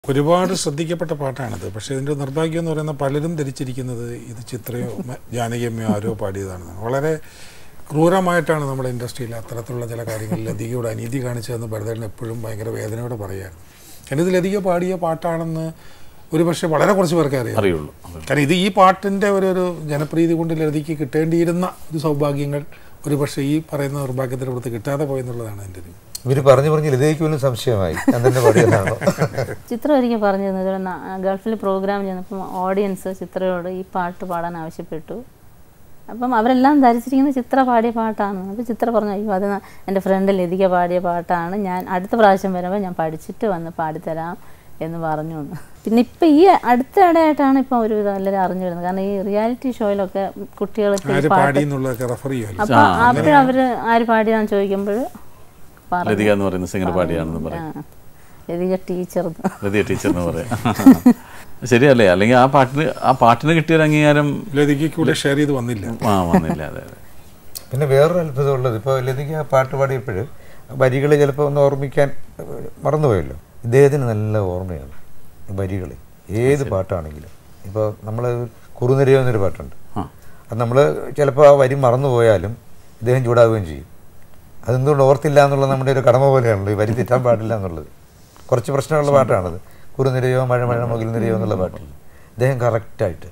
ഒരുപാട് ശ്രദ്ധിക്കപ്പെട്ട പാട്ടാണിത് പക്ഷേ ഇതിൻ്റെ നിർഭാഗ്യം എന്ന് പറയുന്ന പലരും ധരിച്ചിരിക്കുന്നത് ഇത് ചിത്രയോ മ- ജാനകിയമ്മയോ ആരോ പാടിയതാണെന്നാണ് വളരെ ക്രൂരമായിട്ടാണ് നമ്മുടെ ഇൻഡസ്ട്രിയിൽ അത്തരത്തിലുള്ള ചില കാര്യങ്ങളിൽ ലതികയോട് അനീതി കാണിച്ചതെന്ന് ഭരതൻ എപ്പോഴും ഭയങ്കര വേദനയോടെ പറയുകയാണ് കാരണം ഇത് ലതിക പാടിയ പാട്ടാണെന്ന് ഒരു പക്ഷേ വളരെ കുറച്ച് പേർക്ക് അറിയാം അറിയുള്ളൂ അതെ. കാരണം ഇത് ഈ പാട്ടിൻ്റെ ഒരു ഒരു ജനപ്രീതി കൊണ്ട് ലതിക്ക് കിട്ടേണ്ടിയിരുന്ന ഒരു സൗഭാഗ്യങ്ങൾ ഒരു പക്ഷേ ഈ പറയുന്ന നിർഭാഗ്യത്തിൻ്റെ പുറത്ത് കിട്ടാതെ പോയെന്നുള്ളതാണ് എൻ്റെ ഒരു ഇവർ പറഞ്ഞു പറഞ്ഞ് ലതയ്ക്ക് പോലും സംശയമായി ഞാൻ തന്നെ പാടിയതാണോ ചിത്രം ഒരിക്കൽ പറഞ്ഞിരുന്നു ഇതുപോലെ ന- ഗൾഫിൽ പ്രോഗ്രാം ചെയ്യുന്നപ്പം ഓഡിയൻസ് ചിത്രയോട് ഈ പാട്ട് പാടാൻ ആവശ്യപ്പെട്ടു അപ്പം അവരെല്ലാം ധരിച്ചിരിക്കുന്ന ചിത്ര പാടിയ പാട്ടാണ് അപ്പോൾ ചിത്ര പറഞ്ഞു അയ്യോ അത് ന- എൻ്റെ ഫ്രണ്ട് ലതിക പാടിയ പാട്ടാണ് ഞാൻ അടുത്ത പ്രാവശ്യം വരുമ്പോൾ ഞാൻ പഠിച്ചിട്ട് വന്ന് പാടിത്തരാം എന്ന് പറഞ്ഞു എന്ന്. പിന്നെ ഇപ്പം ഈ അടുത്ത ഇടയായിട്ടാണ് ഇപ്പം ഒരു എല്ലാവരും അറിഞ്ഞു വരുന്നത് കാരണം ഈ റിയാലിറ്റി ഷോയിലൊക്കെ കുട്ടികൾക്ക് ഈ ആര് പാട്ട് പാടി എന്നുള്ളതൊക്കെ റെഫർ ചെയ്യുമല്ലോ അപ്പം അപ്പോഴും അവർ ആര് പാടിയാന്ന് ചോദിക്കുമ്പോൾ പറഞ്ഞു ലതിക എന്ന് പറയുന്ന സിംഗർ പാടിയാണെന്ന് പറയും ആ, ലതിക ടീച്ചർ ലതിക ടീച്ചർ എന്ന് പറയാം ശരിയല്ലേ അല്ലെങ്കിൽ ആ പാട്ടിന് ആ പാട്ടിന് കിട്ടിയ ഒരു അംഗീകാരം ലതിക്ക് കൂടെ ഷെയർ ചെയ്ത് വന്നില്ല ആ വന്നില്ല അതെ അതെ പിന്നെ വേറൊരു അത്ഭുതമുള്ളത് ഇപ്പോൾ ലതിക ആ പാട്ട് പാടിയപ്പോൾ വരികൾ ചിലപ്പോൾ ഒന്ന് ഓർമ്മിക്കാൻ ഏഹ്, മറന്നുപോയല്ലോ ഇദ്ദേഹത്തിന് നല്ല ഓർമ്മയാണ് വരികൾ ഏത് പാട്ടാണെങ്കിലും ഇപ്പോൾ നമ്മൾ കുറുനിരയോ എന്നൊരു പാട്ടുണ്ട് ആ അത് നമ്മൾ ചിലപ്പോൾ ആ വരി മറന്നുപോയാലും ഇദ്ദേഹം ചൂടാവുകയും ചെയ്യും അതെന്തുകൊണ്ട് ഓർത്തില്ല എന്നുള്ളത് നമ്മുടെ ഒരു കടമ പോലെയാണല്ലോ ഈ വരി തെറ്റാൻ പാടില്ല എന്നുള്ളത് കുറച്ച് പ്രശ്നമുള്ള പാട്ടാണത് കുറുനിരയോ മഴ മഴ മുകിൽ നിരയോ എന്നുള്ള പാട്ടിൽ ഇദ്ദേഹം കറക്റ്റായിട്ട്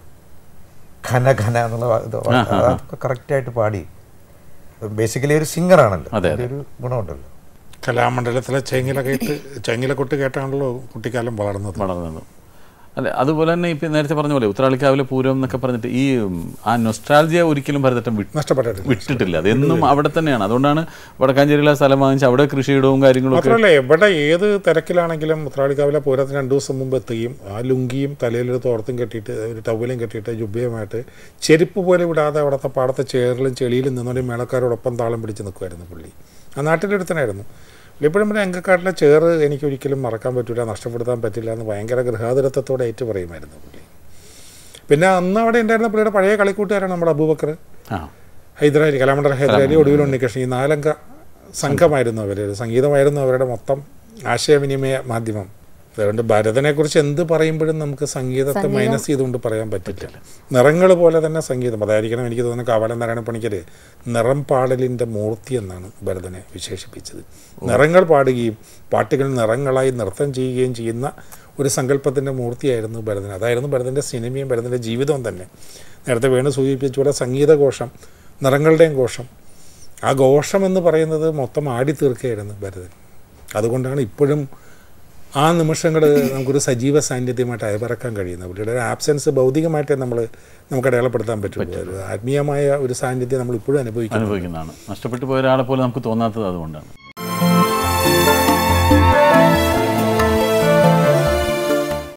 ഘന ഘന എന്നുള്ള വാ- ഇത് വാ- അതൊക്കെ കറക്റ്റായിട്ട് പാടി ബേസിക്കലി ഒരു സിംഗറാണല്ലോ അതെ, അതിൻ്റെ ഒരു ഗുണമുണ്ടല്ലോ കലാമണ്ഡലത്തിലെ ചെങ്ങില കേട്ട് ചെങ്ങിലക്കൊട്ട് കേട്ടാണല്ലോ കുട്ടിക്കാലം വളർന്നത് വളർന്നത് അല്ലെ അതുപോലെ തന്നെ ഇപ്പം നേരത്തെ പറഞ്ഞ പോലെ ഉത്രാളിക്കാവിലെ പൂരം എന്നൊക്കെ പറഞ്ഞിട്ട് ഈ ഉം, ആ നൊസ്ട്രാൾജിയ ഒരിക്കലും ഭരതട്ടം വിട്ട് നഷ്ടപ്പെട്ടിട്ടില്ല വിട്ടിട്ടില്ല അത് എന്നും അവിടെ തന്നെയാണ് അതുകൊണ്ടാണ് വടക്കാഞ്ചേരിയിലെ സ്ഥലം വാങ്ങിച്ച് അവിടെ കൃഷിയിടവും കാര്യങ്ങളും ഒക്കെ മാത്രമല്ല എവിടെ ഏത് തിരക്കിലാണെങ്കിലും ഉത്രാളിക്കാവിലെ പൂരത്തിന് രണ്ടു ദിവസം മുമ്പ് എത്തുകയും ആ ലുങ്കിയും തലയിലൊരു തോർത്തും കെട്ടിയിട്ട് ഒരു ടവലും കെട്ടിയിട്ട് ജുബയുമായിട്ട് ചെരുപ്പ് പോലെ വിടാതെ അവിടുത്തെ പാടത്തെ ചേറിലും ചെളിയിലും നിന്നുകൊണ്ട് മേളക്കാരോടൊപ്പം താളം പിടിച്ച് നിൽക്കുമായിരുന്നു പുള്ളി ആ നാട്ടിലൊരുത്തനായിരുന്നു ഇപ്പോഴും പിന്നെ അങ്കക്കാട്ടിലെ ചേറ് എനിക്ക് ഒരിക്കലും മറക്കാൻ പറ്റില്ല നഷ്ടപ്പെടുത്താൻ പറ്റില്ല എന്ന് ഭയങ്കര ഗൃഹാതുരത്വത്തോടെ ഏറ്റു പറയുമായിരുന്നു പുള്ളി പിന്നെ അന്ന് അവിടെ ഉണ്ടായിരുന്ന പുള്ളിയുടെ പഴയ കളിക്കൂട്ടുകാരാണ് നമ്മുടെ അബൂബക്കർ ആ ഹൈദരാലി കലാമണ്ഡലം ഹൈദരാലി ഒടുവിൽ ഉണ്ണികൃഷ്ണൻ ഈ നാലംഗ സംഘമായിരുന്നു അവർ സംഗീതമായിരുന്നു അവരുടെ മൊത്തം ആശയവിനിമയ മാധ്യമം അതുകൊണ്ട് ഭരതനെക്കുറിച്ച് എന്ത് പറയുമ്പോഴും നമുക്ക് സംഗീതത്തെ മൈനസ് ചെയ്തുകൊണ്ട് പറയാൻ പറ്റില്ല നിറങ്ങൾ പോലെ തന്നെ സംഗീതം അതായിരിക്കണം എനിക്ക് തോന്നുന്നു കാവാലം നാരായണ പണിക്കർ നിറം പാടലിൻ്റെ മൂർത്തി എന്നാണ് ഭരതനെ വിശേഷിപ്പിച്ചത് നിറങ്ങൾ പാടുകയും പാട്ടുകൾ നിറങ്ങളായി നൃത്തം ചെയ്യുകയും ചെയ്യുന്ന ഒരു സങ്കല്പത്തിൻ്റെ മൂർത്തിയായിരുന്നു ഭരതൻ അതായിരുന്നു ഭരതൻ്റെ സിനിമയും ഭരതൻ്റെ ജീവിതവും തന്നെ നേരത്തെ വേണു സൂചിപ്പിച്ചുകൂടെ സംഗീതഘോഷം നിറങ്ങളുടെയും ഘോഷം ആ ഘോഷം എന്ന് പറയുന്നത് മൊത്തം ആടി തീർക്കുകയായിരുന്നു ഭരതൻ അതുകൊണ്ടാണ് ഇപ്പോഴും ആ നിമിഷങ്ങൾ നമുക്കൊരു സജീവ സാന്നിധ്യമായിട്ട് അയവിറക്കാൻ കഴിയുന്നത് പുള്ളിയുടെ ഒരു ആബ്സെൻസ് ഭൗതികമായിട്ടേ നമ്മൾ നമുക്ക് അടയാളപ്പെടുത്താൻ പറ്റുള്ളൂ ഒരു ആത്മീയമായ ഒരു സാന്നിധ്യം നമ്മൾ ഇപ്പോഴും അനുഭവിക്കുന്നു അനുഭവിക്കുന്നതാണ് നഷ്ടപ്പെട്ടു പോയ ഒരാളെ പോലെ നമുക്ക് തോന്നാത്തത് അതുകൊണ്ടാണ്